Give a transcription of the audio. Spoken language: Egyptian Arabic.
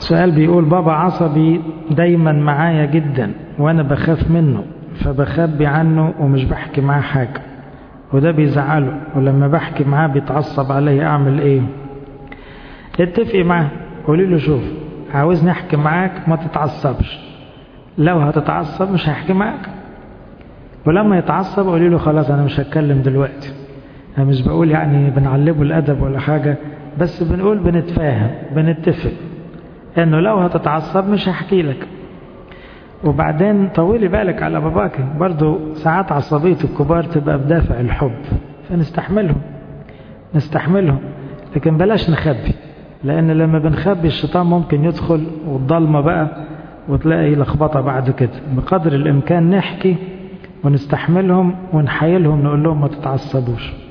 سؤال بيقول بابا عصبي دايما معايا جدا وانا بخاف منه فبخبي عنه ومش بحكي معاه حاجة وده بيزعله ولما بحكي معاه بيتعصب علي اعمل ايه اتفقي معاه قولي له شوف عاوزني احكي معاك ما تتعصبش لو هتتعصب مش هحكي معاك ولما يتعصب قولي له خلاص انا مش هتكلم دلوقتي انا مش بقول يعني بنعلمه الادب ولا حاجة بس بنقول بنتفاهم بنتفق انه لو هتتعصب مش هحكي لك وبعدين طولي بالك على باباك برضو ساعات عصبية الكبار تبقى بدافع الحب فنستحملهم نستحملهم لكن بلاش نخبي لان لما بنخبي الشيطان ممكن يدخل والضلمة بقى وتلاقي لخبطة بعد كده بقدر الامكان نحكي ونستحملهم ونحايلهم نقول لهم ما تتعصبوش